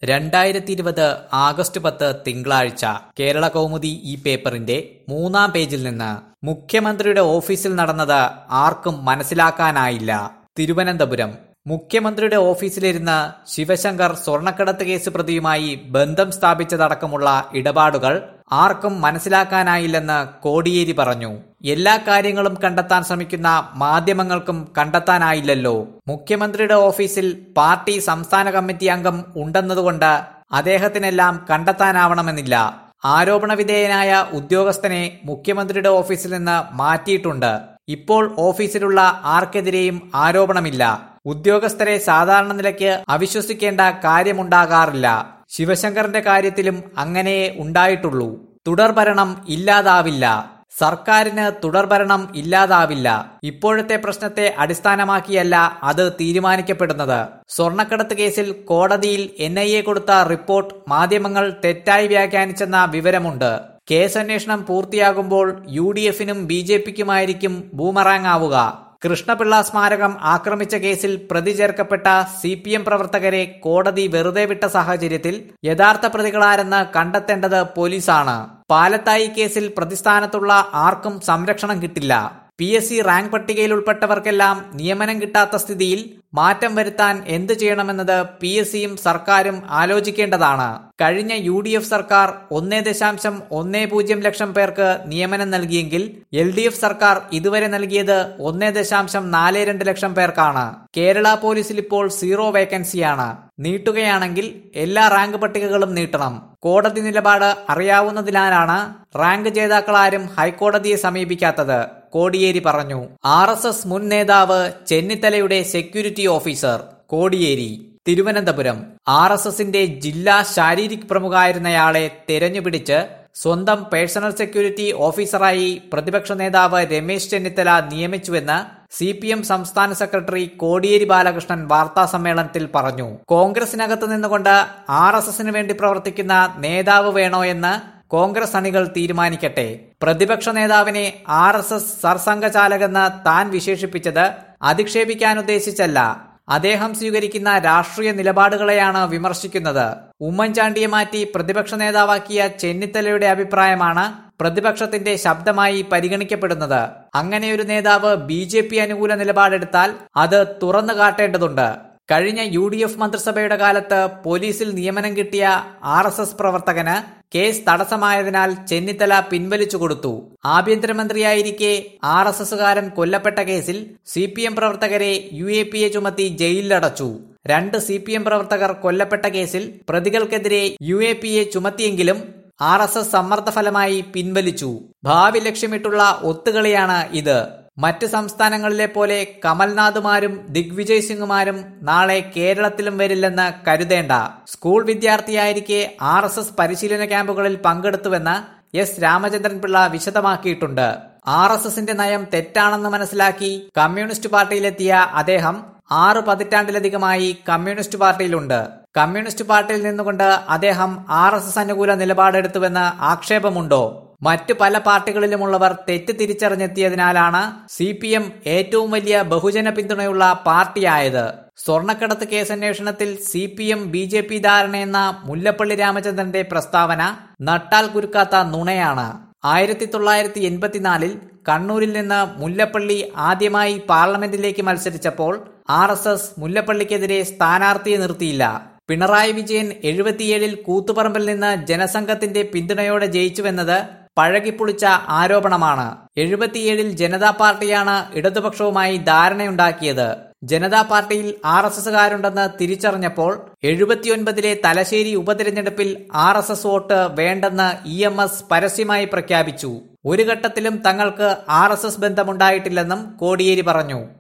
രണ്ടായിരത്തി ഇരുപത് ആഗസ്റ്റ് പത്ത് തിങ്കളാഴ്ച കേരള കൗമുദി ഈ പേപ്പറിന്റെ മൂന്നാം പേജിൽ നിന്ന് മുഖ്യമന്ത്രിയുടെ ഓഫീസിൽ നടന്നത് ആർക്കും മനസ്സിലാക്കാനായില്ല തിരുവനന്തപുരം മുഖ്യമന്ത്രിയുടെ ഓഫീസിലിരുന്ന് ശിവശങ്കർ സ്വർണ്ണക്കടത്ത് കേസ് പ്രതിയുമായി ബന്ധം സ്ഥാപിച്ചതടക്കമുള്ള ഇടപാടുകൾ ആർക്കും മനസ്സിലാക്കാനായില്ലെന്ന് കോടിയേരി പറഞ്ഞു എല്ലാ കാര്യങ്ങളും കണ്ടെത്താൻ ശ്രമിക്കുന്ന മാധ്യമങ്ങൾക്കും കണ്ടെത്താനായില്ലല്ലോ മുഖ്യമന്ത്രിയുടെ ഓഫീസിൽ പാർട്ടി സംസ്ഥാന കമ്മിറ്റി അംഗം ഉണ്ടെന്നതുകൊണ്ട് അദ്ദേഹത്തിനെല്ലാം കണ്ടെത്താനാവണമെന്നില്ല ആരോപണ വിധേയനായ ഉദ്യോഗസ്ഥനെ മുഖ്യമന്ത്രിയുടെ ഓഫീസിൽ നിന്ന് മാറ്റിയിട്ടുണ്ട് ഇപ്പോൾ ഓഫീസിലുള്ള ആർക്കെതിരെയും ആരോപണമില്ല ഉദ്യോഗസ്ഥരെ സാധാരണ നിലയ്ക്ക് അവിശ്വസിക്കേണ്ട കാര്യമുണ്ടാകാറില്ല ശിവശങ്കറിന്റെ കാര്യത്തിലും അങ്ങനെയേ ഉണ്ടായിട്ടുള്ളൂ തുടർഭരണം ഇല്ലാതാവില്ല സർക്കാരിന് തുടർഭരണം ഇല്ലാതാവില്ല ഇപ്പോഴത്തെ പ്രശ്നത്തെ അടിസ്ഥാനമാക്കിയല്ല അത് തീരുമാനിക്കപ്പെടുന്നത് സ്വർണ്ണക്കടത്ത് കേസിൽ കോടതിയിൽ എൻ ഐ എ കൊടുത്ത റിപ്പോർട്ട് മാധ്യമങ്ങൾ തെറ്റായി വ്യാഖ്യാനിച്ചെന്ന വിവരമുണ്ട് കേസന്വേഷണം പൂർത്തിയാകുമ്പോൾ യു ഡി എഫിനും ബി ജെ പിക്കുമായിരിക്കും ബൂമറാങ് ആവുക കൃഷ്ണപിള്ള സ്മാരകം ആക്രമിച്ച കേസിൽ പ്രതി ചേർക്കപ്പെട്ട സി പി എം പ്രവർത്തകരെ കോടതി വെറുതെ വിട്ട സാഹചര്യത്തിൽ യഥാർത്ഥ പ്രതികളാരെന്ന് കണ്ടെത്തേണ്ടത് പോലീസാണ് പാലത്തായി കേസിൽ പ്രതിസ്ഥാനത്തുള്ള ആർക്കും സംരക്ഷണം കിട്ടില്ല പി എസ് സി റാങ്ക് പട്ടികയിൽ ഉൾപ്പെട്ടവർക്കെല്ലാം നിയമനം കിട്ടാത്ത സ്ഥിതിയിൽ മാറ്റം വരുത്താൻ എന്ത് ചെയ്യണമെന്നത് പി എസ് സിയും സർക്കാരും ആലോചിക്കേണ്ടതാണ് കഴിഞ്ഞ യു ഡി എഫ് സർക്കാർ ഒന്നേ ദശാംശം ഒന്നേ പൂജ്യം ലക്ഷം പേർക്ക് നിയമനം നൽകിയെങ്കിൽ എൽ ഡി എഫ് സർക്കാർ ഇതുവരെ നൽകിയത് ഒന്നേ ദശാംശം നാല് രണ്ട് ലക്ഷം പേർക്കാണ് കേരള പോലീസിൽ ഇപ്പോൾ സീറോ വേക്കൻസിയാണ് നീട്ടുകയാണെങ്കിൽ എല്ലാ റാങ്ക് പട്ടികകളും നീട്ടണം കോടതി നിലപാട് അറിയാവുന്നതിനാലാണ് റാങ്ക് ജേതാക്കളാരും ഹൈക്കോടതിയെ സമീപിക്കാത്തത് കോടിയേരി പറഞ്ഞു ആർ എസ് എസ് മുൻ നേതാവ് ചെന്നിത്തലയുടെ security officer Kodiyeri Thiruvananthapuram R S എസിന്റെ ജില്ലാ ശാരീരിക് പ്രമുഖായിരുന്നയാളെ തെരഞ്ഞുപിടിച്ച് സ്വന്തം പേഴ്സണൽ സെക്യൂരിറ്റി ഓഫീസറായി പ്രതിപക്ഷ നേതാവ് രമേശ് ചെന്നിത്തല നിയമിച്ചുവെന്ന് സി പി എം സംസ്ഥാന സെക്രട്ടറി കോടിയേരി ബാലകൃഷ്ണൻ വാർത്താ സമ്മേളനത്തിൽ പറഞ്ഞു കോൺഗ്രസിനകത്ത് നിന്നുകൊണ്ട് ആർ എസ് എസിന് വേണ്ടി പ്രവർത്തിക്കുന്ന നേതാവ് വേണോ എന്ന് കോൺഗ്രസ് അണികൾ തീരുമാനിക്കട്ടെ പ്രതിപക്ഷ നേതാവിനെ ആർ എസ് എസ് സർസംഘചാലകെന്ന് താൻ വിശേഷിപ്പിച്ചത് അധിക്ഷേപിക്കാൻ ഉദ്ദേശിച്ചല്ല അദ്ദേഹം സ്വീകരിക്കുന്ന രാഷ്ട്രീയ നിലപാടുകളെയാണ് വിമർശിക്കുന്നത് ഉമ്മൻചാണ്ടിയെ മാറ്റി പ്രതിപക്ഷ നേതാവാക്കിയ ചെന്നിത്തലയുടെ അഭിപ്രായമാണ് പ്രതിപക്ഷത്തിന്റെ ശബ്ദമായി പരിഗണിക്കപ്പെടുന്നത് അങ്ങനെയൊരു നേതാവ് ബി ജെ പി അനുകൂല നിലപാടെടുത്താൽ അത് തുറന്നു കാട്ടേണ്ടതുണ്ട് കഴിഞ്ഞ യു ഡി എഫ് മന്ത്രിസഭയുടെ കാലത്ത് പോലീസിൽ നിയമനം കിട്ടിയ ആർ എസ് എസ് പ്രവർത്തകന് കേസ് തടസ്സമായതിനാൽ ചെന്നിത്തല പിൻവലിച്ചു കൊടുത്തു ആഭ്യന്തരമന്ത്രിയായിരിക്കെ ആർ എസ് എസുകാരൻ കൊല്ലപ്പെട്ട കേസിൽ സി പി എം പ്രവർത്തകരെ യു എ പി എ ചുമത്തി ജയിലിലടച്ചു രണ്ട് സി പി എം പ്രവർത്തകർ കൊല്ലപ്പെട്ട കേസിൽ പ്രതികൾക്കെതിരെ യു എ പി എ ചുമത്തിയെങ്കിലും ആർ എസ് എസ് സമ്മർദ്ദ ഫലമായി പിൻവലിച്ചു ഭാവി ലക്ഷ്യമിട്ടുള്ള ഒത്തുകളിയാണ് ഇത് മറ്റ് സംസ്ഥാനങ്ങളിലെ പോലെ കമൽനാഥുമാരും ദിഗ്വിജയ് സിംഗുമാരും നാളെ കേരളത്തിലും വരില്ലെന്ന് കരുതേണ്ട സ്കൂൾ വിദ്യാർത്ഥിയായിരിക്കെ ആർ എസ് എസ് പരിശീലന ക്യാമ്പുകളിൽ പങ്കെടുത്തുവെന്ന് എസ് രാമചന്ദ്രൻ പിള്ള വിശദമാക്കിയിട്ടുണ്ട് ആർ എസ് എസിന്റെ നയം തെറ്റാണെന്ന് മനസ്സിലാക്കി കമ്മ്യൂണിസ്റ്റ് പാർട്ടിയിലെത്തിയ അദ്ദേഹം ആറ് പതിറ്റാണ്ടിലധികമായി കമ്മ്യൂണിസ്റ്റ് പാർട്ടിയിലുണ്ട് കമ്മ്യൂണിസ്റ്റ് പാർട്ടിയിൽ നിന്നുകൊണ്ട് അദ്ദേഹം ആർ എസ് എസ് അനുകൂല നിലപാടെടുത്തുവെന്ന് ആക്ഷേപമുണ്ടോ മറ്റു പല പാർട്ടികളിലുമുള്ളവർ തെറ്റ് തിരിച്ചറിഞ്ഞെത്തിയതിനാലാണ് സി പി എം ഏറ്റവും വലിയ ബഹുജന പിന്തുണയുള്ള പാർട്ടിയായത് സ്വർണ്ണക്കടത്ത് കേസന്വേഷണത്തിൽ C P M B J P ധാരണയെന്ന മുല്ലപ്പള്ളി രാമചന്ദ്രന്റെ പ്രസ്താവന നട്ടാൽ കുരുക്കാത്ത നുണയാണ് ആയിരത്തി തൊള്ളായിരത്തി എൺപത്തിനാലിൽ കണ്ണൂരിൽ നിന്ന് മുല്ലപ്പള്ളി ആദ്യമായി പാർലമെന്റിലേക്ക് മത്സരിച്ചപ്പോൾ ആർ എസ് എസ് മുല്ലപ്പള്ളിക്കെതിരെ സ്ഥാനാർത്ഥിയെ നിർത്തിയില്ല പിണറായി വിജയൻ എഴുപത്തിയേഴിൽ കൂത്തുപറമ്പിൽ നിന്ന് ജനസംഘത്തിന്റെ പിന്തുണയോടെ ജയിച്ചുവെന്നത് പഴകിപ്പുളിച്ച ആരോപണമാണ് എഴുപത്തിയേഴിൽ ജനതാ പാർട്ടിയാണ് ഇടതുപക്ഷവുമായി ധാരണയുണ്ടാക്കിയത് ജനതാ പാർട്ടിയിൽ ആർ എസ് എസുകാരുണ്ടെന്ന് തിരിച്ചറിഞ്ഞപ്പോൾ എഴുപത്തിയൊൻപതിലെ തലശ്ശേരി ഉപതിരഞ്ഞെടുപ്പിൽ ആർ എസ് എസ് വോട്ട് വേണ്ടെന്ന് ഇ എം എസ് പരസ്യമായി പ്രഖ്യാപിച്ചു ഒരു ഘട്ടത്തിലും തങ്ങൾക്ക് ആർ എസ് എസ് ബന്ധമുണ്ടായിട്ടില്ലെന്നും കോടിയേരി പറഞ്ഞു